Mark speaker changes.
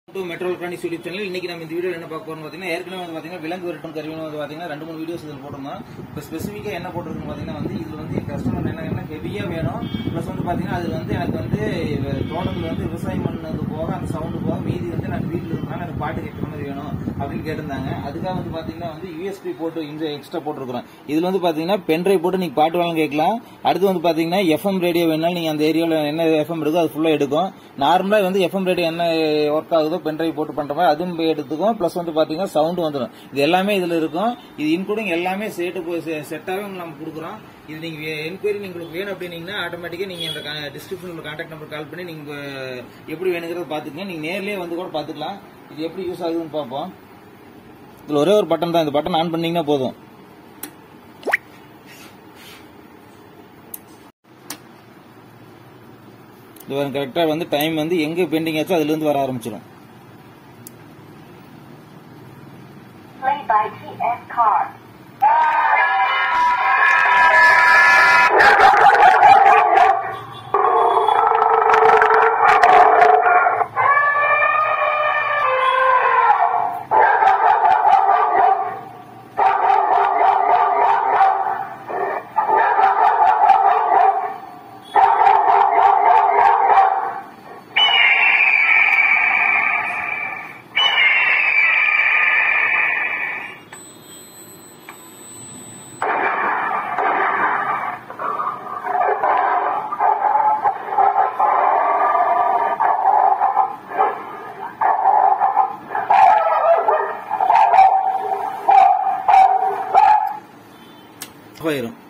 Speaker 1: To Metro Electronics YouTube channel இன்னைக்கு நம்ம இந்த வீடியோ என்ன பார்க்க போறோம் பாத்தீங்கன்னா ஏற்கனவே வந்து பாத்தீங்கன்னா விலங்கு விரட்டும் கருவின்னு வந்து பாத்தீங்கன்னா ரெண்டு மூணு வீடியோஸ் இதில் போட்டிருந்தோம் இப்போ ஸ்பெசிஃபிக்கா என்ன போட்டிருக்குன்னு பாத்தீங்கன்னா வந்து இதுல வந்து என் கஸ்டமர் என்ன என்ன ஹெவியா வேணும் ப்ளஸ் வந்து பாத்தீங்கன்னா அது வந்து எனக்கு வந்து தோட்டத்தில் வந்து விவசாயம் பண்ணது போக அந்த சவுண்டு போக மீதி வந்து நான் வீட்டில் இருக்கனால எனக்கு பாட்டு கேட்குற மாதிரி வேணும் அப்படின்னு கேட்டிருந்தாங்க அதுக்காக வந்து பாத்தீங்கன்னா வந்து யூஎஸ்பி போட்டு இந்த எக்ஸ்ட்ரா போட்டிருக்கிறோம் இதுல வந்து பாத்தீங்கன்னா பென்ட்ரைவ் போட்டு நீங்க பாட்டு வேணாலும் கேட்கலாம் அடுத்து வந்து பாத்தீங்கன்னா எஃப்எம் ரேடியோ வேணாலும் நீங்க அந்த ஏரியாவில் என்ன எஃப்எம் இருக்கோ அது ஃபுல்லா எடுக்கும் நார்மலா வந்து எஃப்எம் ரேடியோ என்ன ஒர்க் ஆகுதோ பென்ட்ரைவ் போட்டு பண்ற மாதிரி அதுவும் போய் எடுத்துக்கும் பிளஸ் வந்து பாத்தீங்கன்னா சவுண்ட் வந்துடும் இது எல்லாமே இதுல இருக்கும் இது இன்க்ளூடிங் எல்லாமே சேட்டு செட்டாவே நம்ம கொடுக்குறோம் இது நீங்க என்கொயரி உங்களுக்கு வேணும் அப்படின்னீங்கன்னா ஆட்டோமேட்டிக்கா நீங்க இந்த டிஸ்கிரிப்ஷன்ல கான்டாக்ட் நம்பர் கால் பண்ணி நீங்க எப்படி வேணுங்கிறத பாத்துக்கங்க நீங்க நேர்லயே வந்து கூட பாத்துக்கலாம் இது எப்படி யூஸ் ஆகுதுன்னு பார்ப்போம் இதுல ஒரே ஒரு பட்டன் தான் இந்த பட்டன் ஆன் பண்ணீங்கன்னா போதும் இது கரெக்டா வந்து டைம் வந்து எங்க பெண்டிங் ஆச்சோ அதுல இருந்து வர ஆரம்பிச்சிடும்
Speaker 2: Play by TS Card.
Speaker 1: போயிடும்